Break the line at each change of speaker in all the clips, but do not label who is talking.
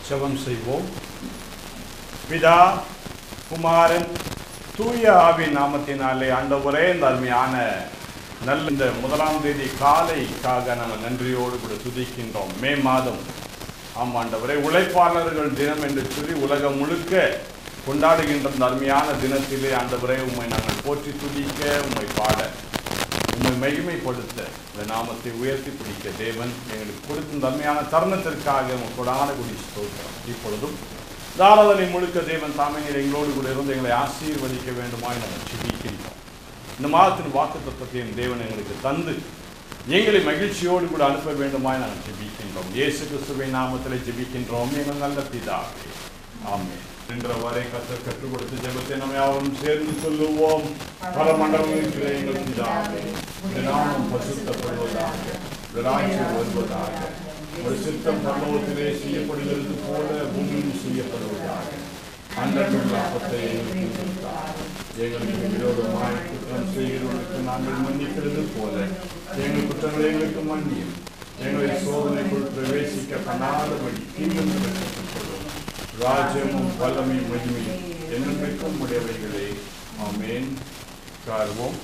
ஜெபம் செய்வோம் பிதா குமாரன் தூய ஆவி நாமத்தினாலே ஆண்டவரே இந்த அருமையான நல்ல இந்த முதலாம் தேதி காலைக்காக நம்ம நன்றியோடு கூட துதிக்கின்றோம் மே மாதம் ஆம் ஆண்டவரே உழைப்பாளர்கள் தினம் என்று சொல்லி உலகம் முழுக்க கொண்டாடுகின்ற இந்த அருமையான தினத்திலே ஆண்டவரே உம்மை நாங்கள் போற்றி துதிக்க உம்மை பாட உம்மை மகிமைப்படுத்த இந்த நாமத்தை உயர்த்தி பிடிக்க தேவன் எங்களுக்கு கொடுத்த இந்த அருமையான தருணத்திற்காக உங்கள் கொடான குடி ஸ்தோத்திரம் இப்பொழுதும் தாராதனை முழுக்க தேவன் தாமே நீர் எங்களோடு கூட இருந்து எங்களை ஆசீர்வதிக்க வேண்டுமாய் நாங்கள் சிபிக்கின்றோம் இந்த மாதத்தின் வாக்கு தத்துவத்தையும் தேவன் எங்களுக்கு தந்து எங்களை மகிழ்ச்சியோடு கூட அனுப்ப வேண்டுமாய் நாங்கள் ஜெபிக்கின்றோம் இயேசு கிறிஸ்துவின் நாமத்தில் ஜெபிக்கின்றோம் எங்கள் நல்ல பிதாவே ஆமென் என்ற வரை கத்த கற்றுக் கொடுத்த ஜெபத்தை நம்ம யாவரும் சேர்ந்து சொல்லுவோம் பல மண்டலம் இருக்கிற எங்கள் பிதாவே இந்த நாமம் பசுத்தப்படுவதாக இந்த ராஜ்யம் வருவதாக ஒரு சித்தம் பல்லவத்திலே செய்யப்படுகிறது போல பூமியில் செய்யப்படுவதாக அன்றன்றுள்ள அப்பத்தை எங்களுக்கு கொடுத்தார். எங்களுக்கு விரோதமாய் குற்றம் செய்கிறவர்களுக்கு நாங்கள் மன்னிக்கிறது போல எங்கள் குற்றங்களை எங்களுக்கு மன்னியும் எங்களை சோதனைக்குள் பிரவேசிக்க பண்ணாதபடி தீங்கு கொள்ளும் ராஜ்யமும் வல்லமையும் மகிமையும் என்னென்றைக்கும் உடையவைகளே ஆமென் கார்வோம்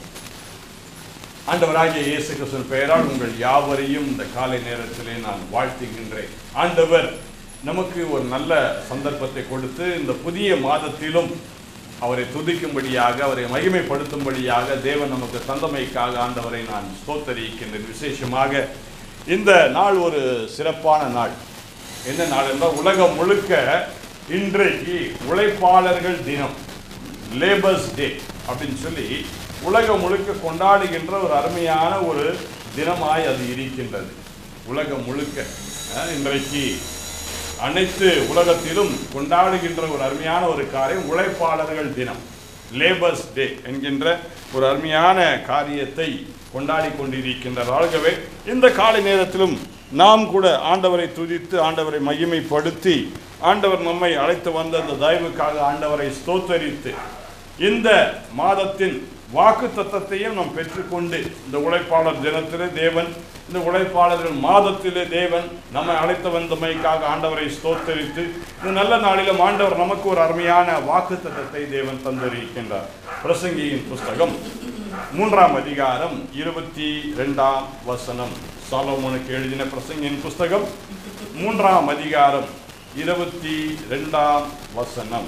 ஆண்டவராகிய இயேசு கிறிஸ்துவின் பெயரால் உங்கள் யாவரையும் இந்த காலை நேரத்திலே நான் வாழ்த்துகின்றேன் ஆண்டவர் நமக்கு ஒரு நல்ல சந்தர்ப்பத்தை கொடுத்து இந்த புதிய மாதத்திலும் அவரை துதிக்கும்படியாக அவரை மகிமைப்படுத்தும்படியாக தேவன் நமக்கு தந்தமைக்காக ஆண்டவரை நான் ஸ்தோத்தரிக்கின்றேன் விசேஷமாக இந்த நாள் ஒரு சிறப்பான நாள் என்ன நாள் என்றால் உலகம் முழுக்க இன்றைக்கு உழைப்பாளர்கள் தினம் லேபர்ஸ் டே அப்படின்னு சொல்லி உலகம் முழுக்க கொண்டாடுகின்ற ஒரு அருமையான ஒரு தினமாய் அது இருக்கின்றது உலகம் முழுக்க அஹ், இன்றைக்கு அனைத்து உலகத்திலும் கொண்டாடுகின்ற ஒரு அருமையான ஒரு காரியம் உழைப்பாளர்கள் தினம் லேபர்ஸ் டே என்கின்ற ஒரு அருமையான காரியத்தை கொண்டாடி கொண்டிருக்கின்றார் ஆகவே இந்த காலை நேரத்திலும் நாம் கூட ஆண்டவரை துதித்து ஆண்டவரை மகிமைப்படுத்தி ஆண்டவர் நம்மை அழைத்து வந்த அந்த தயவுக்காக ஆண்டவரை ஸ்தோத்தரித்து இந்த மாதத்தின் வாக்கு தத்தத்தையும் நாம் பெற்றுக்கொண்டு இந்த உழைப்பாளர் தினத்திலே தேவன் இந்த உழைப்பாளர்கள் மாதத்திலே தேவன் நம்மை அழைத்து வந்தமைக்காக ஆண்டவரை ஸ்தோத்தரித்து இந்த நல்ல நாளிலும் ஆண்டவர் நமக்கு ஒரு அருமையான வாக்கு தத்தத்தை தேவன் தந்திருக்கின்றார் பிரசங்கியின் புஸ்தகம் மூன்றாம் அதிகாரம் இருபத்தி ரெண்டாம் வசனம் சாலோமோனுக்கு எழுதின பிரசங்கியின் புஸ்தகம் மூன்றாம் அதிகாரம் இருபத்தி ரெண்டாம் வசனம்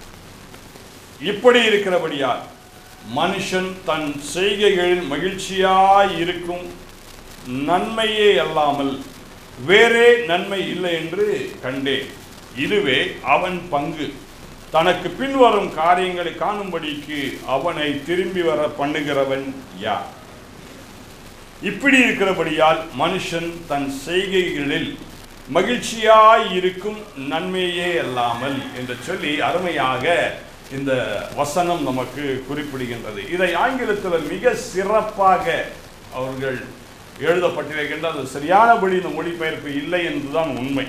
இப்படி இருக்கிறபடியால் மனுஷன் தன் செய்கைகளில் மகிழ்ச்சியாய் இருக்கும் நன்மையே அல்லாமல் வேறே நன்மை இல்லை என்று கண்டேன் இதுவே அவன் பங்கு தனக்கு பின்வரும் காரியங்களை காணும்படிக்கு அவனை திரும்பி வர பண்ணுகிறவன் யார் இப்படி இருக்கிறபடியால் மனுஷன் தன் செய்கைகளில் மகிழ்ச்சியாய் இருக்கும் நன்மையே அல்லாமல் என்று சொல்லி அருமையாக இந்த வசனம் நமக்கு குறிப்பிடுகின்றது இதை ஆங்கிலத்தில் மிக சிறப்பாக அவர்கள் எழுதப்பட்டிருக்கின்ற அது சரியானபடி இந்த மொழிபெயர்ப்பு இல்லை என்றுதான் உண்மை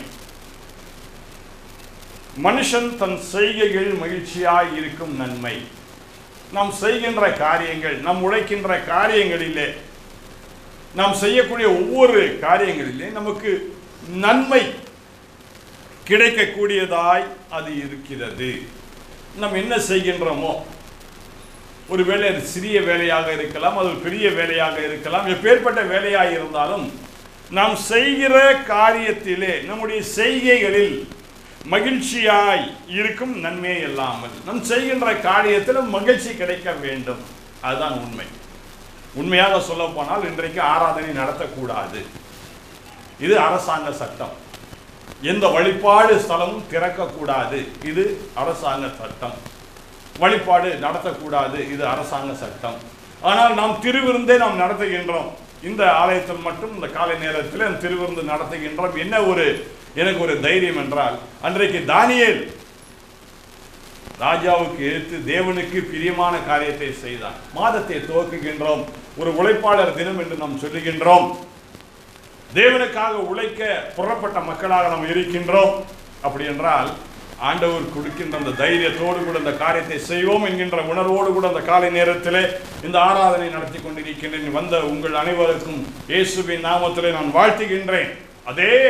மனுஷன் தன் செய்கைகளில் மகிழ்ச்சியாய் இருக்கும் நன்மை நாம் செய்கின்ற காரியங்கள் நாம் உழைக்கின்ற காரியங்களிலே நாம் செய்யக்கூடிய ஒவ்வொரு காரியங்களிலே நமக்கு நன்மை கிடைக்கக்கூடியதாய் அது இருக்கிறது நாம் என்ன செய்கின்றோமோ ஒரு வேலை அது சிறிய வேலையாக இருக்கலாம் அது ஒரு பெரிய வேலையாக இருக்கலாம் எப்பேற்பட்ட வேலையாக இருந்தாலும் நாம் செய்கிற காரியத்திலே நம்முடைய செய்கைகளில் மகிழ்ச்சியாய் இருக்கும் நன்மை இல்லாமல் நம் செய்கின்ற காரியத்தில் மகிழ்ச்சி கிடைக்க வேண்டும் அதுதான் உண்மை உண்மையாக சொல்ல போனால் இன்றைக்கு ஆராதனை நடத்தக்கூடாது இது அரசாங்க சட்டம் எந்த வழிபாடு ஸ்தலமும் திறக்கக்கூடாது இது அரசாங்க சட்டம் வழிபாடு நடத்தக்கூடாது இது அரசாங்க சட்டம் ஆனால் நாம் திருவிருந்தே நாம் நடத்துகின்றோம் இந்த ஆலயத்தில் மட்டும் இந்த காலை நேரத்தில் அந்த திருவிருந்து நடத்துகின்றோம் என்ன ஒரு எனக்கு ஒரு தைரியம் என்றால் அன்றைக்கு தானியேல் ராஜாவுக்கு எதிர்த்து தேவனுக்கு பிரியமான காரியத்தை செய்தான் மாதத்தை துவக்குகின்றோம் ஒரு உழைப்பாளர் தினம் என்று நாம் சொல்லுகின்றோம் தேவனுக்காக உழைக்க புறப்பட்ட மக்களாக நாம் இருக்கின்றோம் அப்படி என்றால் ஆண்டவர் கொடுக்கின்ற அந்த தைரியத்தோடு கூட இந்த காரியத்தை செய்வோம் என்கின்ற உணர்வோடு கூட அந்த காலை நேரத்திலே இந்த ஆராதனை நடத்தி கொண்டிருக்கின்றேன் வந்த உங்கள் அனைவருக்கும் இயேசுவின் நாமத்திலே நான் வாழ்த்துகின்றேன் அதே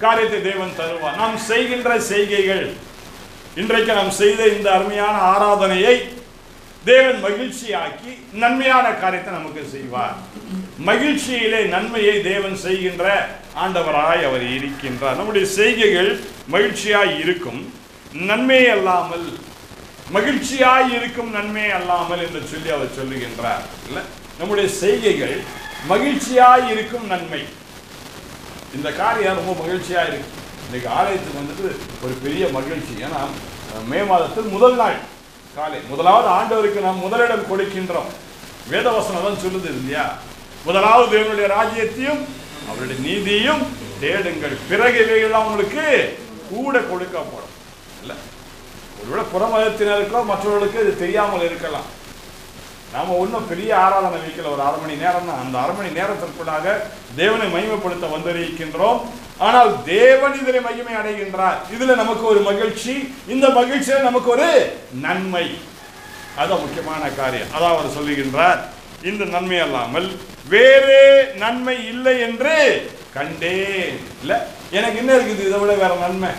காரியத்தை தேவன் தருவார் நாம் செய்கின்ற செய்கைகள் இன்றைக்கு நாம் செய்த இந்த அருமையான ஆராதனையை தேவன் மகிழ்ச்சியாக்கி நன்மையான காரியத்தை நமக்கு செய்வார் மகிழ்ச்சியிலே நன்மையை தேவன் செய்கின்ற ஆண்டவராய் அவர் இருக்கின்றார் நம்முடைய செய்கைகள் மகிழ்ச்சியாய் இருக்கும் நன்மை அல்லாமல் மகிழ்ச்சியாய் இருக்கும் நன்மை அல்லாமல் என்று சொல்லி அவர் சொல்லுகின்றார் இல்ல நம்முடைய செய்கைகள் மகிழ்ச்சியாய் இருக்கும் நன்மை இந்த காரியம் ரொம்ப மகிழ்ச்சியா இருக்கு இன்னைக்கு ஆலயத்துக்கு வந்துட்டு ஒரு பெரிய மகிழ்ச்சி ஏன்னா அஹ், மே மாதத்தில் முதல் நாள் காலை முதலாவது ஆண்டவருக்கு நாம் முதலிடம் கொடுக்கின்றோம் வேதவசனம் தான் சொல்லுது இல்லையா முதலாவது தேவனுடைய ராஜ்யத்தையும் அவருடைய நீதியையும் தேடுங்கள் பிறகு இவைகள்லாம் உங்களுக்கு கூட கொடுக்கப்படும் இல்ல ஒருவேளை புறமதத்தினருக்கோ மற்றவர்களுக்கு இது தெரியாமல் இருக்கலாம் நாம ஒன்றும் பெரிய ஆராதனை வைக்கல ஒரு அரை மணி நேரம் தான் அந்த அரை மணி நேரத்திற்குள்ளாக தேவனை மகிமைப்படுத்த வந்திருக்கின்றோம் ஆனால் தேவன் இதில் மகிமை அடைகின்றார் இதுல நமக்கு ஒரு மகிழ்ச்சி இந்த மகிழ்ச்சியில நமக்கு ஒரு நன்மை அதான் முக்கியமான காரியம் அதான் அவர் சொல்லுகின்றார் இந்த நன்மை அல்லாமல் வேறு நன்மை இல்லை என்று கண்டேன் இல்ல எனக்கு என்ன இருக்குது இதை விட வேற நன்மை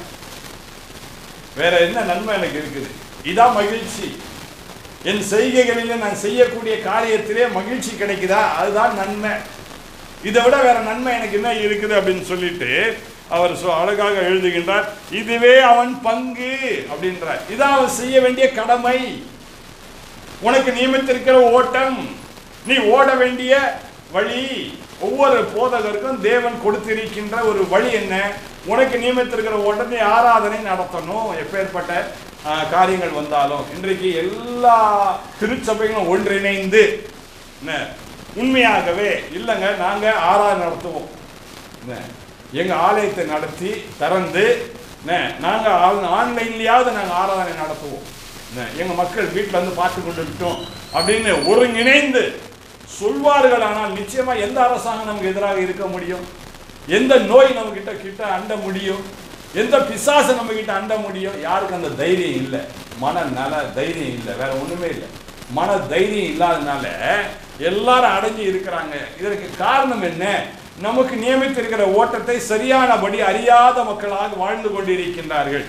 வேற என்ன நன்மை எனக்கு இருக்குது இதான் மகிழ்ச்சி என் செய்கைகளிலே நான் செய்யக்கூடிய காரியத்திலே மகிழ்ச்சி கிடைக்குதா அதுதான் நன்மை இதை விட வேற நன்மை எனக்கு என்ன இருக்குது அப்படின்னு சொல்லிட்டு அவர் சொ- அழகாக எழுதுகின்றார் இதுவே அவன் பங்கு அப்படின்றார் இதான் அவன் செய்ய வேண்டிய கடமை உனக்கு நியமித்திருக்கிற ஓட்டம் நீ ஓட வேண்டிய வழி ஒவ்வொரு போதகருக்கும் தேவன் கொடுத்திருக்கின்ற ஒரு வழி என்ன உனக்கு நியமித்திருக்கிற ஓட்டத்தை ஆராதனை நடத்தணும் எப்பேற்பட்ட ஆஹ், காரியங்கள் வந்தாலும் இன்றைக்கு எல்லா திருச்சபைகளும் ஒன்றிணைந்து என்ன, உண்மையாகவே இல்லைங்க நாங்க ஆராதனை நடத்துவோம் என்ன, எங்க ஆலயத்தை நடத்தி திறந்து என்ன, நாங்க ஆன்- ஆன்லைன்லயாவது நாங்க ஆராதனை நடத்துவோம் என்ன, எங்க மக்கள் வீட்டுல இருந்து பார்த்து கொண்டு இருக்கட்டும் அப்படின்னு ஒருங்கிணைந்து சொல்வார்கள் ஆனால் நிச்சயமா எந்த அரசாங்கம் நமக்கு எதிராக இருக்க முடியும் எந்த நோய் நம்ம கிட்ட கிட்ட அண்ட முடியும் எந்த பிசாசு நம்ம கிட்ட அண்ட முடியும் யாருக்கு அந்த தைரியம் இல்லை மன நல தைரியம் இல்லை வேற ஒண்ணுமே இல்லை மன தைரியம் இல்லாதனால எல்லாரும் அடைஞ்சு இருக்கிறாங்க இதற்கு காரணம் என்ன நமக்கு நியமித்திருக்கிற ஓட்டத்தை சரியானபடி அறியாத மக்களாக வாழ்ந்து கொண்டிருக்கின்றார்கள்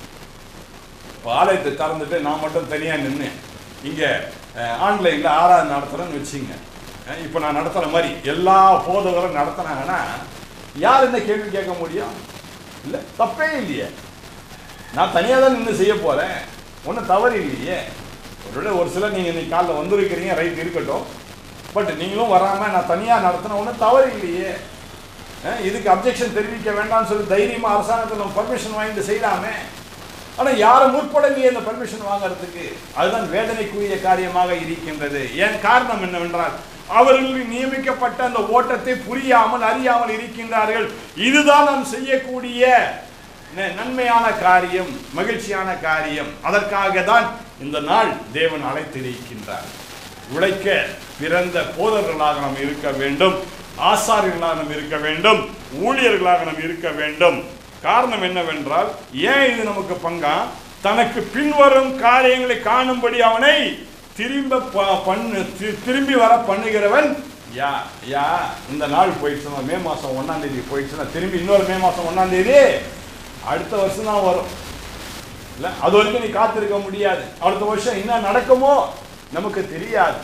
இப்ப ஆலயத்தை திறந்துட்டு நான் மட்டும் தனியா நின்று இங்க அஹ், ஆன்லைன்ல ஆராதனை நடத்துறேன்னு வச்சுங்க அஹ், இப்ப நான் நடத்துற மாதிரி எல்லா போதகரும் நடத்துனாங்கன்னா யார் என்ன கேள்வி கேட்க முடியும் இல்ல தப்பே இல்லையே நான் தனியா தான் நின்று செய்ய போறேன் ஒன்றும் தவறு இல்லையே ஒருவேளை ஒரு சிலர் நீங்க இன்னைக்கு காலைல வந்திருக்கிறீங்க ரைட் இருக்கட்டும் பட் நீங்களும் வராம நான் தனியா நடத்தின ஒன்றும் தவறு இல்லையே அஹ், இதுக்கு அப்ஜெக்ஷன் தெரிவிக்க வேண்டாம்னு சொல்லி தைரியமா அரசாங்கத்தில் நம்ம பர்மிஷன் வாங்கிட்டு செய்யலாமே ஆனா யாரும் முற்படலையே இந்த பர்மிஷன் வாங்குறதுக்கு அதுதான் வேதனைக்குரிய காரியமாக இருக்கின்றது ஏன் காரணம் என்னவென்றால் அவர்களுக்கு நியமிக்கப்பட்ட அந்த ஓட்டத்தை புரியாமல் அறியாமல் இருக்கின்றார்கள் இதுதான் நாம் செய்யக்கூடிய ந- நன்மையான காரியம் மகிழ்ச்சியான காரியம் அதற்காக தான் இந்த நாள் தேவன் அழைத்திருக்கின்றார் உழைக்க பிறந்த போதர்களாக நாம் இருக்க வேண்டும் ஆசாரியர்களாக நாம் இருக்க வேண்டும் ஊழியர்களாக நாம் இருக்க வேண்டும் காரணம் என்னவென்றால் ஏன் இது நமக்கு பங்கா தனக்கு பின்வரும் காரியங்களை காணும்படி அவனை திரும்ப ப- பண்ணு தி- திரும்பி வர பண்ணுகிறவன் யா யா இந்த நாள் போயிடுச்சுன்னா மே மாசம் ஒண்ணாம் தேதி போயிடுச்சுன்னா திரும்பி இன்னொரு மே மாசம் ஒண்ணாம் தேதி அடுத்த வருஷம் தான் வரும் இல்ல அது வரைக்கும் நீ காத்திருக்க முடியாது அடுத்த வருஷம் என்ன நடக்குமோ நமக்கு தெரியாது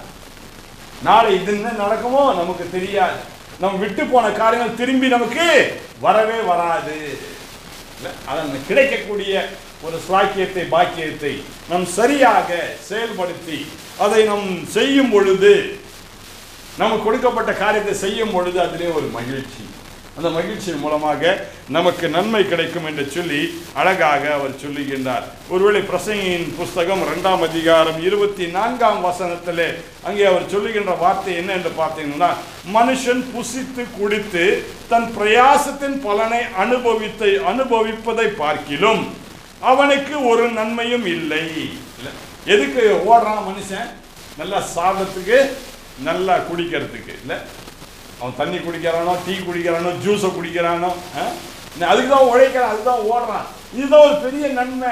நாளை இது என்ன நடக்குமோ நமக்கு தெரியாது நம்ம விட்டு போன காரியங்கள் திரும்பி நமக்கு வரவே வராது இல்ல, அதன் கிடைக்கக்கூடிய ஒரு சுவாக்கியத்தை பாக்கியத்தை நாம் சரியாக செயல்படுத்தி அதை நாம் செய்யும் பொழுது நமக்கு கொடுக்கப்பட்ட காரியத்தை செய்யும் பொழுது அதிலே ஒரு மகிழ்ச்சி அந்த மகிழ்ச்சி மூலமாக நமக்கு நன்மை கிடைக்கும் என்று சொல்லி அழகாக அவர் சொல்லுகின்றார் ஒருவேளை பிரசங்கியின் புஸ்தகம் இரண்டாம் அதிகாரம் இருபத்தி நான்காம் வசனத்திலே அங்கே அவர் சொல்லுகின்ற வார்த்தை என்ன என்று பார்த்தீங்கன்னா மனுஷன் புசித்து குடித்து தன் பிரயாசத்தின் பலனை அனுபவித்தை அனுபவிப்பதை பார்க்கிலும் அவனுக்கு ஒரு நன்மையும் இல்லை இல்ல, எதுக்கு ஓடுறான் மனுஷன் நல்லா சாதத்துக்கு நல்லா குடிக்கிறதுக்கு இல்லை அவன் தண்ணி குடிக்கிறானோ டீ குடிக்கிறானோ ஜூஸை குடிக்கிறானோ ஆ? அதுக்கு தான் உழைக்கிறான் அதுதான் ஓடுறான் இதுதான் ஒரு பெரிய நன்மை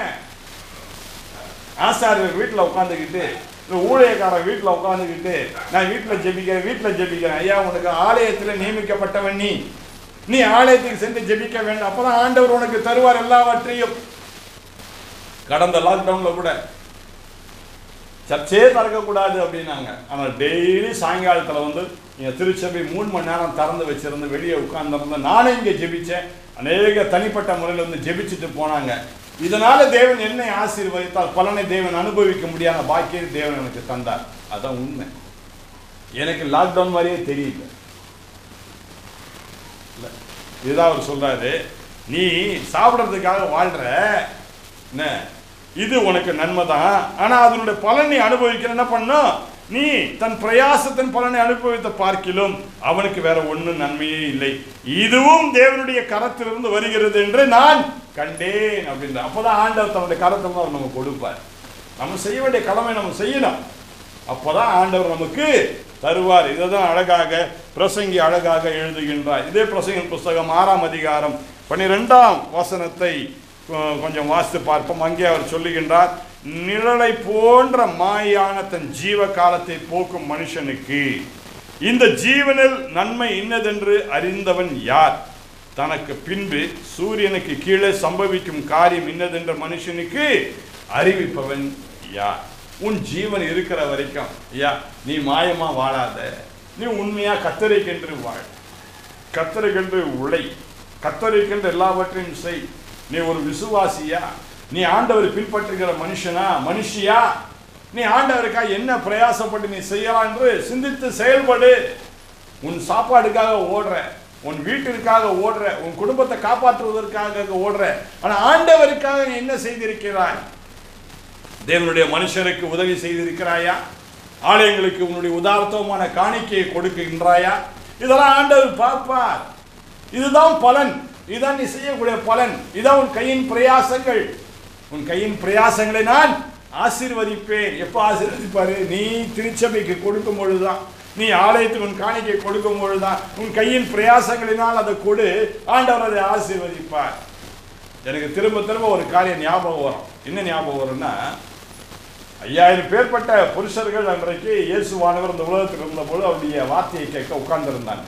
ஆசாரியர் வீட்டில் உட்காந்துக்கிட்டு இந்த ஊழியக்காரன் வீட்டில் உட்காந்துக்கிட்டு நான் வீட்டில் ஜெபிக்கிறேன் வீட்டில் ஜெபிக்கிறேன் ஐயா உனக்கு ஆலயத்தில் நியமிக்கப்பட்டவன் நீ நீ ஆலயத்துக்கு சென்று ஜெபிக்க வேண்டும் அப்பதான் ஆண்டவர் உனக்கு தருவார் எல்லாவற்றையும் கடந்த லாக்டவுன்ல கூட சர்ச்சே திறக்கக்கூடாது அப்படின்னாங்க ஆனால் டெய்லி சாயங்காலத்தில் வந்து இங்கே திருச்சபை மூணு மணி நேரம் திறந்து வச்சிருந்து வெளியே உட்கார்ந்திருந்த நானே இங்கே ஜெபிச்சேன் அநேக தனிப்பட்ட முறையில் வந்து ஜெபிச்சுட்டு போனாங்க இதனால தேவன் என்னை ஆசீர்வதித்தால் பலனை தேவன் அனுபவிக்க முடியாத பாக்கியத்தை தேவன் எனக்கு தந்தார் அதான் உண்மை எனக்கு லாக்டவுன் மாதிரியே தெரியல இல்ல. இதுதான் அவர் சொல்றாரு நீ சாப்பிட்றதுக்காக வாழ்ற என்ன இது உனக்கு நன்மை தான் ஆனா அதனுடைய பலனை நீ அனுபவிக்கிற என்ன பண்ணும் நீ தன் பிரயாசத்தின் பலனை அனுபவித்த பார்க்கிலும் அவனுக்கு வேற ஒண்ணும் நன்மையே இல்லை இதுவும் தேவனுடைய கரத்திலிருந்து வருகிறது என்று நான் கண்டேன் அப்படின்ற அப்பதான் ஆண்டவர் தன்னுடைய கரத்தை அவர் நமக்கு கொடுப்பார் நம்ம செய்ய வேண்டிய கடமை நம்ம செய்யணும் அப்போதான் ஆண்டவர் நமக்கு தருவார் இதை தான் அழகாக பிரசங்கி அழகாக எழுதுகின்றார் இதே பிரசங்கின் புஸ்தகம் ஆறாம் அதிகாரம் பன்னிரெண்டாம் வசனத்தை கொ- கொஞ்சம் வாசித்து பார்ப்போம் அங்கே அவர் சொல்லுகின்றார் நிழலை போன்ற மாயான தன் ஜீவ காலத்தை போக்கும் மனுஷனுக்கு இந்த ஜீவனில் நன்மை இன்னதென்று அறிந்தவன் யார் தனக்கு பின்பு சூரியனுக்கு கீழே சம்பவிக்கும் காரியம் இன்னதென்ற மனுஷனுக்கு அறிவிப்பவன் யார் உன் ஜீவன் இருக்கிற வரைக்கும் ஐயா நீ மாயமா வாழாத நீ உண்மையா கத்தரிக்கென்று வாழ் கத்தரிக்கென்று உழை கத்தரிக்கென்று எல்லாவற்றையும் செய் நீ ஒரு விசுவாசியா நீ ஆண்டவரை பின்பற்றுகிற மனுஷனா மனுஷியா நீ ஆண்டவருக்காக என்ன பிரயாசப்பட்டு நீ செய்யலாம் என்று சிந்தித்து செயல்படு உன் சாப்பாடுக்காக ஓடுற உன் வீட்டிற்காக ஓடுற உன் குடும்பத்தை காப்பாற்றுவதற்காக ஓடுற ஆனா ஆண்டவருக்காக நீ என்ன செய்திருக்கிறாய் தேவனுடைய மனுஷருக்கு உதவி செய்திருக்கிறாயா ஆலயங்களுக்கு உன்னுடைய உதார்த்தமான காணிக்கையை கொடுக்கின்றாயா இதெல்லாம் ஆண்டவர் பார்ப்பார் இதுதான் பலன் இதுதான் நீ செய்யக்கூடிய பலன் இதான் உன் கையின் பிரயாசங்கள் உன் கையின் பிரயாசங்களை நான் ஆசீர்வதிப்பேன் எப்போ ஆசீர்வதிப்பாரு நீ திருச்சபைக்கு கொடுக்கும் பொழுதுதான் நீ ஆலயத்துக்கு உன் காணிக்கை கொடுக்கும் பொழுதுதான் உன் கையின் பிரயாசங்களினால் அதை கொடு ஆண்டவர் அதை ஆசீர்வதிப்பார் எனக்கு திரும்ப திரும்ப ஒரு காரியம் ஞாபகம் வரும் என்ன ஞாபகம் வரும்னா ஐயாயிரம் பேர்பட்ட புருஷர்கள் அன்றைக்கு இயேசுவானவர் இந்த உலகத்தில் இருந்தபோது அவருடைய வார்த்தையை கேட்க உட்கார்ந்திருந்தாங்க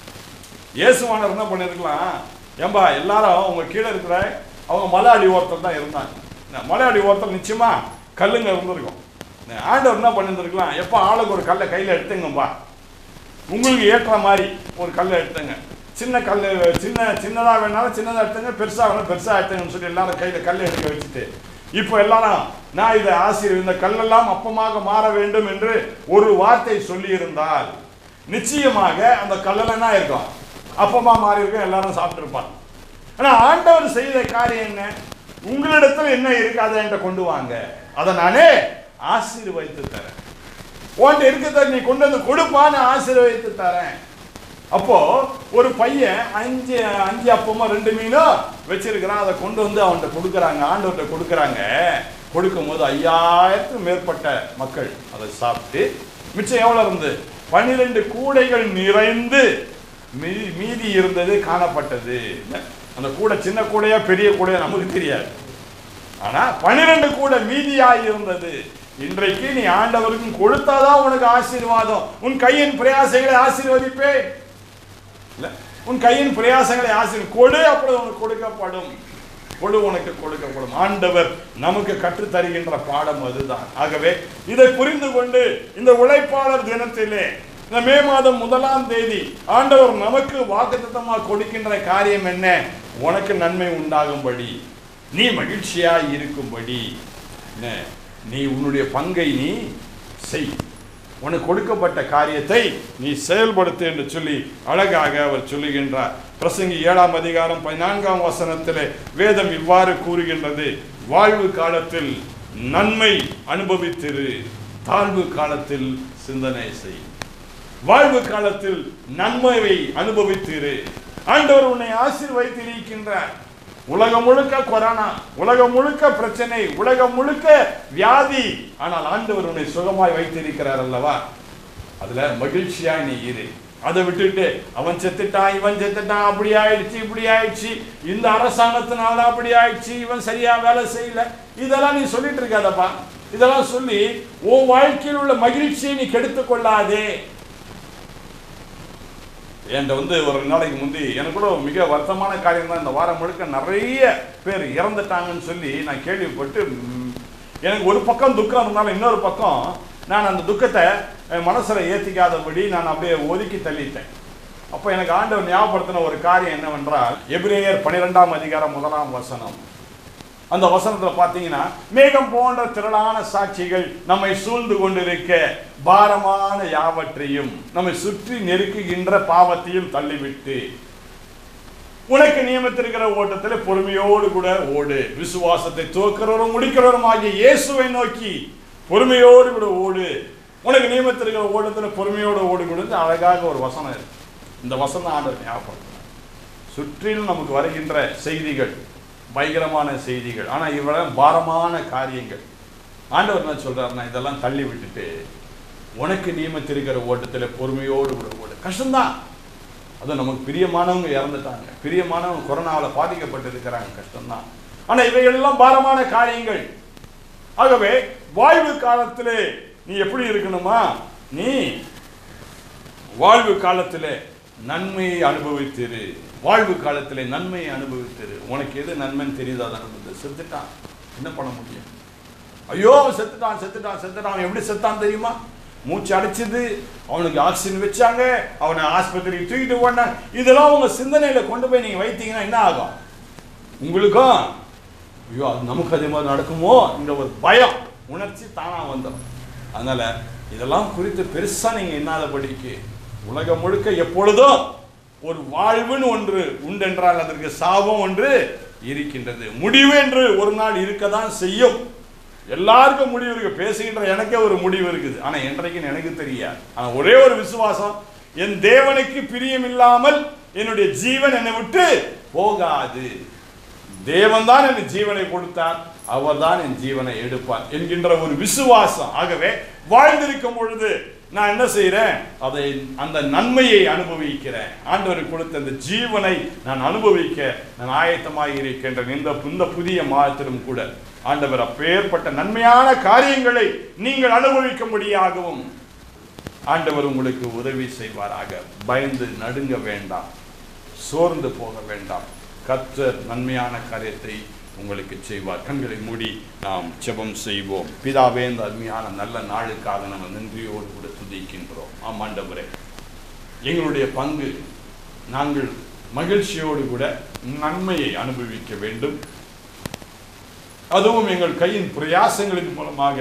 இயேசுவானவர் என்ன பண்ணிருக்கலாம் ஏம்பா எல்லாரும் உங்க கீழே இருக்கிற அவங்க மலை அடி ஓரத்தில் தான் இருந்தாங்க என்ன, மலை அடி ஓரத்தில் நிச்சயமா கல்லுங்க இருந்திருக்கும் என்ன, ஆண்டவர் என்ன பண்ணியிருந்திருக்கலாம் எப்போ ஆளுக்கு ஒரு கல்லை கையில் எடுத்துங்கப்பா உங்களுக்கு ஏற்ற மாதிரி ஒரு கல்லை எடுத்துங்க சின்ன கல் சின்ன சின்னதாக வேணாலும் சின்னதாக எடுத்துங்க பெருசாக வேணாலும் பெருசாக எடுத்துங்கன்னு சொல்லி எல்லாரும் கையில் கல் எடுக்க வச்சுட்டு இப்போ எல்லாரும் நான் இதை ஆசிரியர் இந்த கல்லெல்லாம் அப்பமாக மாற வேண்டும் என்று ஒரு வார்த்தை சொல்லி இருந்தால் நிச்சயமாக அந்த கல்லெல்லாம் என்ன இருக்கும் அப்பமா மாறி இருக்கும் எல்லாரும் சாப்பிட்டுருப்பாங்க ஆனா ஆண்டவர் செய்த காரியம் என்ன உங்களிடத்தில் என்ன இருக்கு அதை என்கிட்ட கொண்டு வாங்க அதை நானே ஆசீர்வதித்து தரேன் உன்கிட்ட இருக்கிறத நீ கொண்டு வந்து கொடுப்பான்னு ஆசீர்வதித்து தரேன் அப்போ ஒரு பையன் அஞ்சு அஞ்சு அப்பமா ரெண்டு மீனும் வச்சிருக்கிறான் அதை கொண்டு வந்து அவன்கிட்ட கொடுக்குறாங்க ஆண்டவர்கிட்ட கொடுக்குறாங்க கொடுக்கும்போது ஐயாயிரத்துக்கும் மேற்பட்ட மக்கள் அதை சாப்பிட்டு மிச்சம் எவ்வளவு இருந்து பன்னிரெண்டு கூடைகள் நிறைந்து மீ- மீதி இருந்தது காணப்பட்டது அந்த கூடை சின்ன கூடையா பெரிய கூடையா நமக்கு தெரியாது ஆனா பன்னிரெண்டு கூட மீதியாய் இருந்தது இன்றைக்கு நீ ஆண்டவருக்கும் கொடுத்தாதான் உனக்கு ஆசீர்வாதம் உன் கையின் பிரயாசங்களை ஆசீர்வதிப்பேன் இல்ல உன் கையின் பிரயாசங்களை ஆசீர் கொடு அப்பொழுது உனக்கு கொடுக்கப்படும் கொடு உனக்கு கொடுக்கப்படும் ஆண்டவர் நமக்கு கற்றுத் தருகின்ற பாடம் அதுதான் ஆகவே இதை புரிந்து கொண்டு இந்த உழைப்பாளர் தினத்திலே இந்த மே மாதம் முதலாம் தேதி ஆண்டவர் நமக்கு வாக்குத்தத்தமாக கொடுக்கின்ற காரியம் என்ன உனக்கு நன்மை உண்டாகும்படி நீ மகிழ்ச்சியாய் இருக்கும்படி என்ன, நீ உன்னுடைய பங்கை நீ செய் உனக்கு கொடுக்கப்பட்ட காரியத்தை நீ செயல்படுத்து என்று சொல்லி அழகாக அவர் சொல்லுகின்றார் பிரசங்கி ஏழாம் அதிகாரம் பதினான்காம் வசனத்திலே வேதம் இவ்வாறு கூறுகின்றது வாழ்வு காலத்தில் நன்மை அனுபவித்திரு தாழ்வு காலத்தில் சிந்தனை செய் வாழ்வு காலத்தில் நன்மையை அனுபவித்திரு ஆண்டவர் உன்னை ஆசீர்வதித்திருக்கின்றார் உலகம் முழுக்க கொரோனா உலகம் முழுக்க பிரச்சனை உலகம் முழுக்க வியாதி ஆனால் ஆண்டவர் உன்னை சுகமாய் வைத்திருக்கிறார் அல்லவா அதுல மகிழ்ச்சியா நீ இரு அதை விட்டுட்டு அவன் செத்துட்டான் இவன் செத்துட்டான் அப்படி ஆயிடுச்சு இப்படி ஆயிடுச்சு இந்த அரசாங்கத்தினால அப்படி ஆயிடுச்சு இவன் சரியா வேலை செய்யல இதெல்லாம் நீ சொல்லிட்டு இருக்காதப்பா இதெல்லாம் சொல்லி உன் வாழ்க்கையில் உள்ள மகிழ்ச்சியை நீ கெடுத்துக் கொள்ளாதே என்கிட்ட வந்து ஒரு நாளைக்கு முந்தி எனக்கு கூட மிக வருத்தமான காரியம் தான் இந்த வாரம் முழுக்க நிறைய பேர் இறந்துட்டாங்கன்னு சொல்லி நான் கேள்விப்பட்டு ம், எனக்கு ஒரு பக்கம் துக்கம் இருந்தாலும் இன்னொரு பக்கம் நான் அந்த துக்கத்தை என் மனசுல ஏத்திக்காதபடி நான் அப்படியே ஒதுக்கி தள்ளிட்டேன் அப்போ எனக்கு ஆண்டவர் ஞாபகப்படுத்தின ஒரு காரியம் என்னவென்றால் எபிரேயர் பன்னிரெண்டாம் அதிகாரம் முதலாம் வசனம் அந்த வசனத்துல பாத்தீங்கன்னா மேகம் போன்ற திரளான சாட்சிகள் நம்மை சூழ்ந்து கொண்டிருக்க பாரமான யாவற்றையும் நம்மை சுற்றி நெருக்குகின்ற பாவத்தையும் தள்ளிவிட்டு உனக்கு நியமித்திருக்கிற ஓட்டத்தில் பொறுமையோடு கூட ஓடு விசுவாசத்தை துவக்கிறவரும் முடிக்கிறவரும் ஆகிய இயேசுவை நோக்கி பொறுமையோடு கூட ஓடு உனக்கு நியமித்திருக்கிற ஓட்டத்தில் பொறுமையோடு ஓடு கூட அழகாக ஒரு வசனம் இருக்கு இந்த வசனம் ஆண்டவர் ஞாபகப்படுத்துறார் சுற்றிலும் நமக்கு வருகின்ற செய்திகள் பயங்கரமான செய்திகள் ஆனா இவ்வளவு பாரமான காரியங்கள் ஆண்டவர் என்ன சொல்றாருன்னா இதெல்லாம் தள்ளி விட்டுட்டு உனக்கு நியமித்திருக்கிற ஓட்டத்தில் பொறுமையோடு கூட ஓடு கஷ்டம்தான் அது நமக்கு பிரியமானவங்க இறந்துட்டாங்க பிரியமானவங்க கொரோனாவில் பாதிக்கப்பட்டு இருக்கிறாங்க கஷ்டம்தான் ஆனா இவைகள் எல்லாம் பாரமான காரியங்கள் ஆகவே வாழ்வு காலத்திலே நீ எப்படி இருக்கணுமா நீ வாழ்வு காலத்திலே நன்மையை அனுபவித்திரு வாழ்வு காலத்திலே நன்மையை அனுபவித்திரு உனக்கு எது நன்மைன்னு தெரியுதா அனுபவித்து செத்துட்டான் என்ன பண்ண முடியும் ஐயோ அவன் செத்துட்டான் செத்துட்டான் செத்துட்டான் அவன் எப்படி செத்தான் தெரியுமா மூச்சு அடைச்சது அவனுக்கு ஆக்சிஜன் வச்சாங்க அவனை ஆஸ்பத்திரிக்கு தூக்கிட்டு போனாங்க இதெல்லாம் உங்க சிந்தனையில கொண்டு போய் நீங்க வைத்தீங்கன்னா என்ன ஆகும் உங்களுக்கும் ஐயோ அது நமக்கு அதே மாதிரி நடக்குமோ இந்த ஒரு பயம் உணர்ச்சி தானா வந்துடும் அதனால இதெல்லாம் குறித்து பெருசா நீங்க எண்ணாதபடிக்கு உலகம் முழுக்க எப்பொழுதும் ஒரு வாழ்வுன்னு ஒன்று உண்டென்றால் அதற்கு சாபம் ஒன்று இருக்கின்றது முடிவு என்று ஒரு நாள் இருக்கதான் செய்யும் எல்லாருக்கும் முடிவு இருக்கு பேசுகின்ற எனக்கே ஒரு முடிவு இருக்குது ஆனா என்றைக்குன்னு எனக்கு தெரியாது ஆனா ஒரே ஒரு விசுவாசம் என் தேவனுக்கு பிரியம் இல்லாமல் என்னுடைய ஜீவன் என்னை விட்டு போகாது தேவன் தான் என் ஜீவனை கொடுத்தார் அவர்தான் என் ஜீவனை எடுப்பார் என்கின்ற ஒரு விசுவாசம் ஆகவே வாழ்ந்திருக்கும் பொழுது நான் என்ன செய்றேன் அதை அந்த நன்மையை அனுபவிக்கிறேன் ஆண்டவருக்கு கொடுத்த அந்த ஜீவனை நான் அனுபவிக்க நான் ஆயத்தமாக இருக்கின்றேன் இந்த இந்த புதிய மாதத்திலும் கூட ஆண்டவர் அப்பேற்பட்ட நன்மையான காரியங்களை நீங்கள் அனுபவிக்கும்படியாகவும் ஆண்டவர் உங்களுக்கு உதவி செய்வாராக பயந்து நடுங்க வேண்டாம் சோர்ந்து போக வேண்டாம் கர்த்தர் நன்மையான காரியத்தை உங்களுக்கு செய்வார் கண்களை மூடி நாம் ஜெபம் செய்வோம் பிதாவே இந்த அருமையான நல்ல நாளுக்காக நம்ம நன்றியோடு கூட துதிக்கின்றோம் ஆம் ஆண்டவரே எங்களுடைய பங்கு நாங்கள் மகிழ்ச்சியோடு கூட நன்மையை அனுபவிக்க வேண்டும் அதுவும் எங்கள் கையின் பிரயாசங்களின் மூலமாக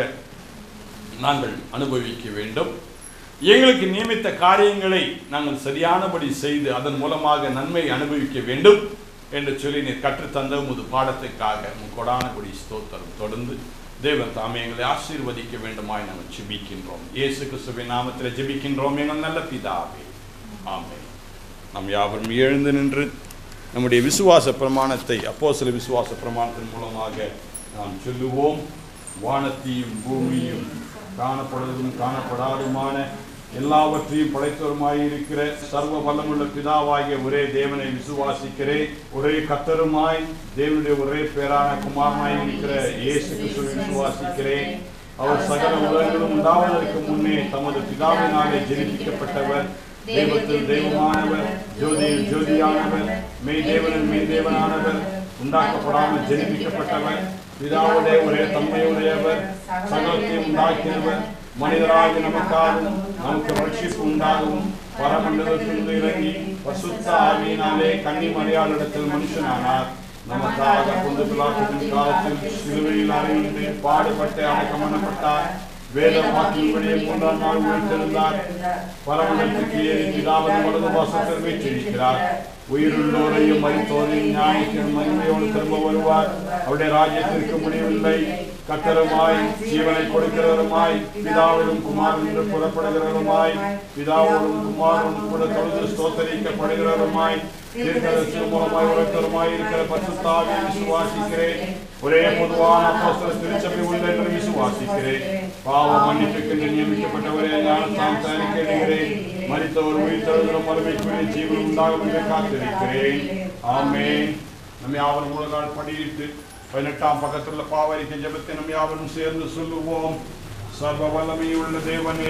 நாங்கள் அனுபவிக்க வேண்டும் எங்களுக்கு நியமித்த காரியங்களை நாங்கள் சரியானபடி செய்து அதன் மூலமாக நன்மை அனுபவிக்க வேண்டும் என்று சொல்லி நீர் கற்றுத்தந்த உமது பாடத்துக்காக உம் கொடானபடி ஸ்தோத்திரம் தொடர்ந்து தேவன் தாமே எங்களை ஆசீர்வதிக்க வேண்டுமாய் நாங்கள் ஜெபிக்கின்றோம் இயேசு கிறிஸ்துவின் நாமத்தில் ஜெபிக்கின்றோம் எங்கள் நல்ல பிதாவே ஆமென் நாம் யாவரும் எழுந்து நின்று நம்முடைய விசுவாச பிரமாணத்தை அப்போ சில விசுவாச பிரமாணத்தின் மூலமாக நாம் சொல்லுவோம் வானத்தையும் பூமியும் காணப்படுவதும் காணப்படாதுமான எல்லாவற்றையும் படைத்தவருமாயிருக்கிற சர்வ வல்லமுள்ள பிதாவாகிய ஒரே தேவனை விசுவாசிக்கிறேன் ஒரே கத்தருமாய் தேவனுடைய ஒரே பேரான குமாரனாய் இருக்கிற இயேசு கிறிஸ்துவை விசுவாசிக்கிறேன் அவர் சகல உலகங்களும் உண்டாவதற்கு முன்னே தமது பிதாவினாலே ஜெனிப்பிக்கப்பட்டவர் தெய்வத்தில் தெய்வமானவர் ஜோதியில் ஜோதியானவர் மெய் தேவனில் மெய் தேவனானவர் உண்டாக்கப்படாமல் ஜெனிப்பிக்கப்பட்டவர் பிதாவுடைய ஒரே தன்மையுடையவர் சகலத்தையும் உண்டாக்கினவர் மனிதராகி நமக்காகவும் நமக்கு ரட்சிப்பு உண்டாகவும் பரமண்டலத்திலிருந்து இறங்கி பசுத்த ஆவியினாலே கன்னி மரியாளிடத்தில் மனுஷனானார் நமக்காக பொந்து பிலாத்தின் காலத்தில் சிலுவையில் அறையின்றி பாடுபட்டு அடக்கமனப்பட்டார் வேத வாக்கின்படியே மூன்றாம் நாள் உயிர்த்தெழுந்தார் பரமண்டலத்துக்கு ஏறி பிதாவின் வலது வாசத்தில் வீற்றிருக்கிறார் உயிருள்ளோரையும் மறித்தோரையும் நியாயத்தின் மகிமையோடு திரும்ப வருவார் அவருடைய ராஜ்யத்திற்கு முடிவில்லை கத்தருமாய் ஜீவனை கொடுக்கிறவருமாய் பிதாவிலும் குமாரன் என்று புறப்படுகிறவருமாய் பிதாவோடும் குமாரனும் கூட தொழுது ஸ்தோத்தரிக்கப்படுகிறவருமாய் தீர்க்கதரிசி மூலமாய் உரைத்தவருமாய் இருக்கிற பசுத்தாவை விசுவாசிக்கிறேன் ஒரே பொதுவான அப்போஸ்தல திருச்சபை உண்டு என்று விசுவாசிக்கிறேன் பாவ மன்னிப்புக்கு நியமிக்கப்பட்டவரே ஞானத்தாம் தயாரிக்கிறேன் மறித்தவர் உயிர் தழுகிற மறுமைக்குரிய ஜீவன் உண்டாகும் என்று காத்திருக்கிறேன் ஆமென் நம்ம யாவரும் முழங்கால் படியிட்டு பதினெட்டாம் பக்கத்தில் உள்ள பாவரிக்கை ஜெபத்தை நம்ம யாவரும் சேர்ந்து சொல்லுவோம் சர்வ வல்லமையுள்ள தேவனே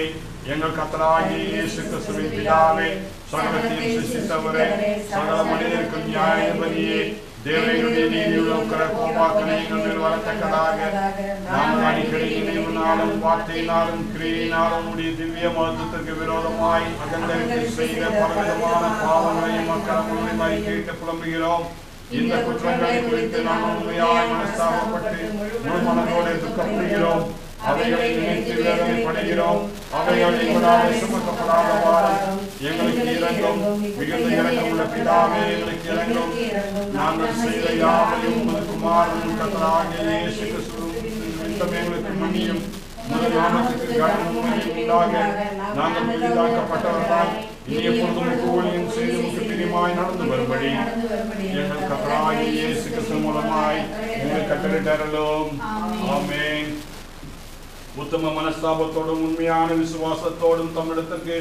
எங்கள் கத்தராகிய இயேசு கிறிஸ்துவின் பிதாவே சகலத்தையும் சிருஷ்டித்தவரே சகல மனிதருக்கும் நியாயபதியே தேவனுடைய நீதியுள்ள உக்கர கோபாக்கனை எங்கள் மேல் வரத்தக்கதாக நாங்கள் அடிக்கடி நினைவுனாலும் வார்த்தையினாலும் கிரியினாலும் உடைய திவ்ய மருத்துவத்திற்கு விரோதமாய் அகந்தரித்து செய்த பலவிதமான பாவங்களையும் அக்கிரமங்களையும் அறிக்கையிட்டு புலம்புகிறோம் இந்த குற்றங்களை குறித்து நாங்கள் உண்மையாய் மனஸ்தாபப்பட்டு முழு மனதோடு துக்கப்படுகிறோம் அவைகளை நினைத்து வேதனைப்படுகிறோம் அவைகள் எங்களால் சுமக்கப்படாதவாறு எங்களுக்கு இறங்கும் மிகுந்த இறங்கம் உள்ள பிதாவே எங்களுக்கு இறங்கும் நாங்கள் செய்த யாவையும் உமது குமாரன் கத்தராகிய இயேசு கிறிஸ்துவின் நிமித்தம் எங்களுக்கு மன்னியும் உமது நாமத்துக்கு கனமும் மகிமையும் உண்டாக நாங்கள் புதிதாக்கப்பட்டவர்களால் இனி எப்பொழுதும் ஊழியம் செய்து உமக்கு பிரியமாய் நடந்து வரும்படி எங்கள் கத்தராகிய இயேசு கிறிஸ்து மூலமாய் உங்கள் கட்டளிட்டரலும் ஆமென் உத்தம மனஸ்தாபத்தோடும் உண்மையான விசுவாசத்தோடும் தமிழத்துக்கு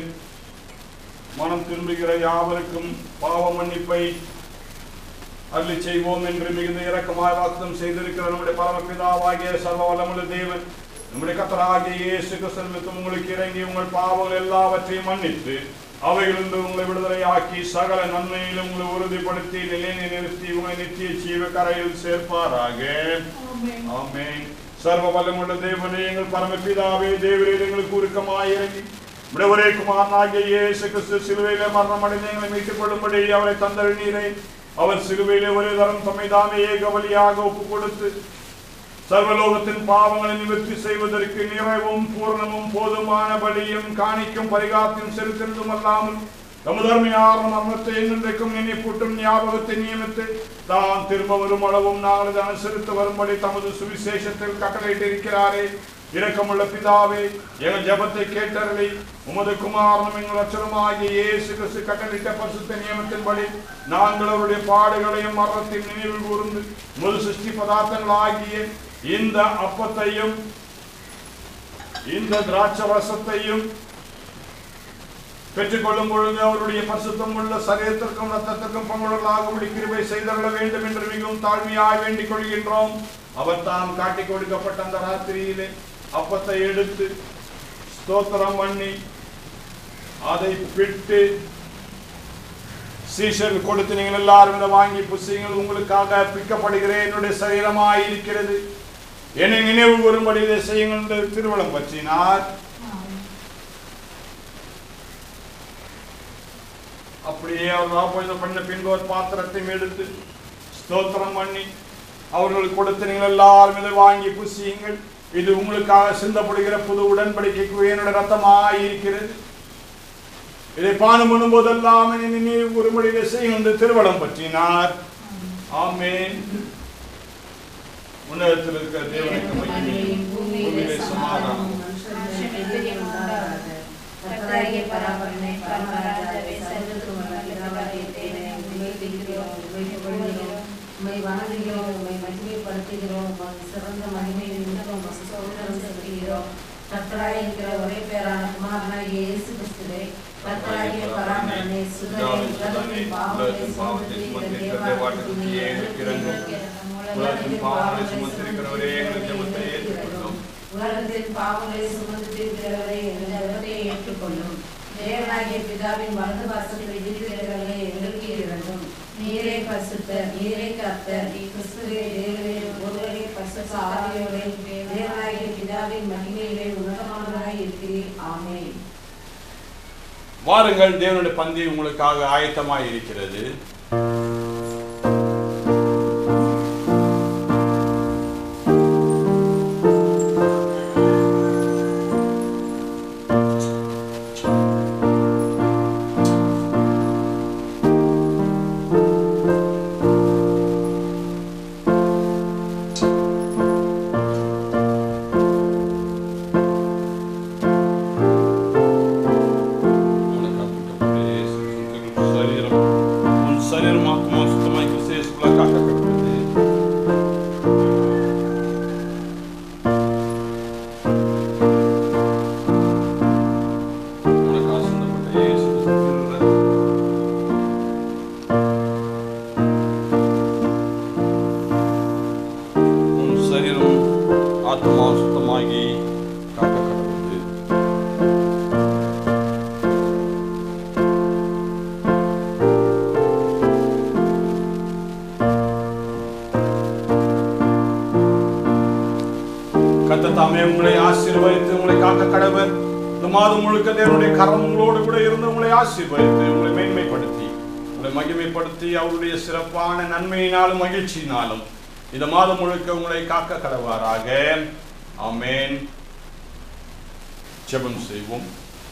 மனம் திரும்புகிற யாவருக்கும் பாவ மன்னிப்பை அருளி செய்வோம் என்று மிகுந்த இரக்கமாய் வாக்குத்தம் செய்திருக்கிற நம்முடைய பரமபிதாவாகிய சர்வ வல்லமுள்ள தேவன் நம்முடைய கத்தராகிய இயேசு கிறிஸ்துவுக்கு உங்களுக்கு இறங்கி உங்கள் பாவங்கள் எல்லாவற்றையும் மன்னித்து அவைகளிலிருந்து உங்களை விடுதலையாக்கி சகல நன்மையிலும் உங்களை உறுதிப்படுத்தி நிலையை நிறுத்தி உங்களை நித்திய ஜீவ கரையில் சேர்ப்பாராக ஆமென் சர்வ வல்லமுள்ள தேவனே எங்கள் பரமபிதாவே தேவரே எங்களுக்கு உருக்கமாய் இறங்கி உம்முடைய ஒரே குமாரனாகிய இயேசு கிறிஸ்து சிலுவையிலே மரணம் அடைந்து எங்களை மீட்டுக் கொள்ளும்படி அவரை தந்தழினீரே அவர் சிலுவையிலே ஒரு தரம் தம்மை தாமே ஏக பலியாக ஒப்புக் கொடுத்து சர்வலோகத்தின் பாவங்களை நிவர்த்தி செய்வதற்கு நிறைவும் பூர்ணமும் போதுமான பலியும் காணிக்கும் பரிகாரத்தையும் செலுத்தினதும் அல்லாமல் தமுதர்மையான மரணத்தை என்றென்றைக்கும் நினைப்பூட்டும் ஞாபகத்தை நியமித்து தான் திரும்ப வரும் அளவும் நாங்கள் இதை அனுசரித்து வரும்படி தமது சுவிசேஷத்தில் கட்டளையிட்டிருக்கிறாரே இரக்கமுள்ள பிதாவே எங்கள் ஜெபத்தை கேட்டருளி உமது குமாரனும் எங்கள் அச்சரமாகிய இயேசு கிறிஸ்து கட்டளிட்ட பரிசுத்த நியமத்தின்படி நாங்கள் அவருடைய பாடுகளையும் மரணத்தின் நினைவில் கூர்ந்து முழு சிருஷ்டி பதார்த்தங்களாகிய இந்த அப்பத்தையும் இந்த திராட்சரசத்தையும் பெற்றுக்கொள்ளும் பொழுது அவருடைய பரிசுத்தம் உள்ள சரீரத்திற்கும் ரத்தத்திற்கும் பங்குடலாகும்படி கிருபை செய்தருள வேண்டும் என்று மிகவும் தாழ்மையாய் வேண்டிக் கொள்கின்றோம் அவர் தாம் காட்டிக் கொடுக்கப்பட்ட அந்த ராத்திரியிலே அப்பத்தை எடுத்து ஸ்தோத்திரம் பண்ணி அதை பிட்டு சீஷர் கொடுத்து நீங்கள் எல்லாரும் இதை வாங்கி புசியுங்கள் உங்களுக்காக பிக்கப்படுகிறேன் என்னுடைய சரீரமாய் இருக்கிறது என்னை நினைவு கூறும்படி இதை செய்யுங்கள் என்று திருவள்ளம் பற்றினார் அப்படியே அவர் ஆபோதம் பண்ண பின்பு ஒரு பாத்திரத்தையும் எடுத்து ஸ்தோத்திரம் பண்ணி அவர்களுக்கு கொடுத்து நீங்கள் எல்லாரும் இதை வாங்கி புசியுங்கள் இது உங்களுக்காக சிந்தப்படுகிற புது உடன்படிக்கைக்கு என்னுடைய ரத்தமாய் இருக்கிறது இதை பானம் பண்ணும் போதெல்லாம் என்னை நினைவு கூறும்படி இதை செய்யுங்கள் என்று திருவள்ளம் பற்றினார் ஆமென் உன்னதத்தில் இருக்கிற தேவனுக்கு மகிமையும் பூமியிலே சமாதானம்
கர்த்தராகிய பராபரனை பரமராஜாவே சர்வத்துவம் உள்ள பிதாவாகிய தேவனே, உம்மை துதிக்கிறோம், உம்மை புகழ்கிறோம், உம்மை வணங்குகிறோம், உம்மை மகிமைப்படுத்துகிறோம், உமது சிறந்த மகிமை நிமித்தம் உமக்கு ஸ்தோத்திரம் செலுத்துகிறோம். கர்த்தராய் இருக்கிற ஒரே பேரான குமாரனாகிய இயேசு கிறிஸ்துவே, கர்த்தராகிய பராபரனே, சுதனே, உலகத்தின் பாவங்களை சுமந்திருக்கிற தேவாட்டுக்குரிய எங்களுக்கு இரங்கும்.
உலகத்தின் பாவங்களை சுமந்திருக்கிறவரே எங்கள் ஜெபத்தை ஏற்றுக்கொள்ளும்
உலகத்தின் பாவங்களை சுமந்து தீர்க்கிறவரே எங்கள் ஜெபத்தை ஏற்றுக்கொள்ளும் தேவனாகிய பிதாவின் வலது பாசத்தில் இருக்கிறவர்களே எங்களுக்கு இறங்கும் நீரே பரிசுத்தர் நீரே கர்த்தர் நீ கிறிஸ்துவே தேவனே ஒருவரே பரிசுத்த ஆவியோடே தேவனாகிய பிதாவின் மகிமையிலே உன்னதமானவராய் இருக்கிறீர் ஆமென்
வாருங்கள் தேவனுடைய பந்தி உங்களுக்காக ஆயத்தமாய் இருக்கிறது சரீரம் உன் ஆசீர்வதித்து உங்களை காக்க கடவர் இந்த மாதம் முழுக்க தேவனுடைய கரம் உங்களோடு கூட இருந்து உங்களை ஆசீர்வதித்து உங்களை மேன்மைப்படுத்தி உங்களை மகிமைப்படுத்தி அவருடைய சிறப்பான நன்மையினாலும் மகிழ்ச்சியினாலும் இந்த மாதம் முழுக்க உங்களை காக்க கடவாராக ஆமென் ஜெபம் செய்வோம்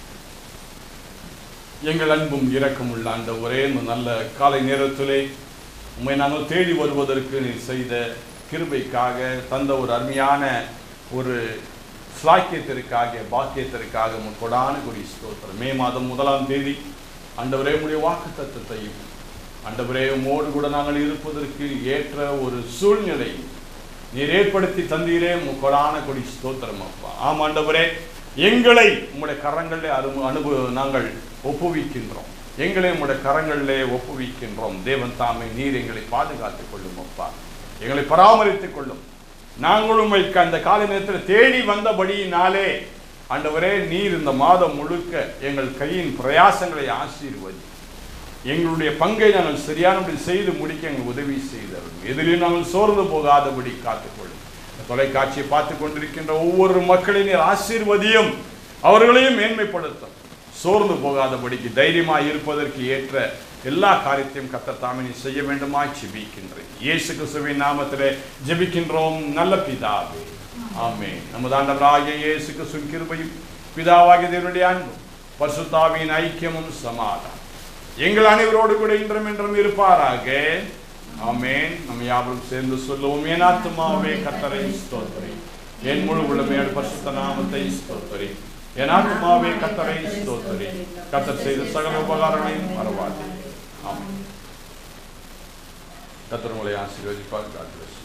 எங்கள் அன்பும் இரக்கமுள்ள அந்த ஒரே இந்த நல்ல காலை நேரத்திலே உம்மை நாங்கள் தேடி வருவதற்கு நீ செய்த கிருபைக்காக தந்த ஒரு அருமையான ஒரு ஸ்லாக்கியத்திற்காக பாக்கியத்திற்காக உமக்கு கொடான குறி ஸ்தோத்திரம் மே மாதம் முதலாம் தேதி ஆண்டவரே உடைய வாக்கு தத்துவத்தையும் ஆண்டவரே உமோடு கூட நாங்கள் இருப்பதற்கு ஏற்ற ஒரு சூழ்நிலை நீர் ஏற்படுத்தி தந்தீரே உமக்கு கொடான கொடி ஸ்தோத்திரம் அப்பா ஆம் ஆண்டவரே எங்களை உம்முடைய கரங்களிலே அனு அனுபவ நாங்கள் ஒப்புவிக்கின்றோம் எங்களை உம்முடைய கரங்களிலே ஒப்புவிக்கின்றோம் தேவன் தாமே நீர் எங்களை பாதுகாத்துக் கொள்ளும் அப்பா எங்களை பராமரித்துக் கொள்ளும் நாங்கள் உண்மைக்கு அந்த காலை நேரத்தில் தேடி வந்தபடியினாலே ஆண்டவரே நீர் இந்த மாதம் முழுக்க எங்கள் கையின் பிரயாசங்களை ஆசீர்வதி எங்களுடைய பங்கை நாங்கள் சரியானபடி செய்து முடிக்க எங்களுக்கு உதவி செய்தவர்கள் எதிலையும் நாங்கள் சோர்ந்து போகாதபடி காத்துக்கொள்ளும் இந்த தொலைக்காட்சியை பார்த்து கொண்டிருக்கின்ற ஒவ்வொரு மக்களையும் நீர் ஆசீர்வதியும் அவர்களையும் மேன்மைப்படுத்தும் சோர்ந்து போகாதபடிக்கு தைரியமாய் இருப்பதற்கு ஏற்ற எல்லா காரியத்தையும் கத்த தாமே நீ செய்ய வேண்டுமாய் ஜெபிக்கின்றேன் இயேசு கிறிஸ்துவின் நாமத்திலே ஜெபிக்கின்றோம் நல்ல பிதாவே ஆமென் நமது ஆண்டவராகிய இயேசு கிறிஸ்துவின் கிருபையும் பிதாவாகிய தேவனுடைய அன்பும் பரிசுத்தாவின் ஐக்கியமும் சமாதானம் எங்கள் அனைவரோடு கூட இன்றும் என்றும் இருப்பாராக ஆமென் நம்ம யாவரும் சேர்ந்து சொல்லுவோம் என் ஆத்துமாவே கத்தரை ஸ்தோத்திரி என் முழு உளமையோட பரிசுத்த நாமத்தை ஸ்தோத்திரி என் ஆத்துமாவே கத்தரை ஸ்தோத்திரி கத்தர் செய்த சகல உபகாரங்களையும் மறவாதே ஆமென் கத்தர் உங்களை ஆசீர்வதிப்பார் God bless you.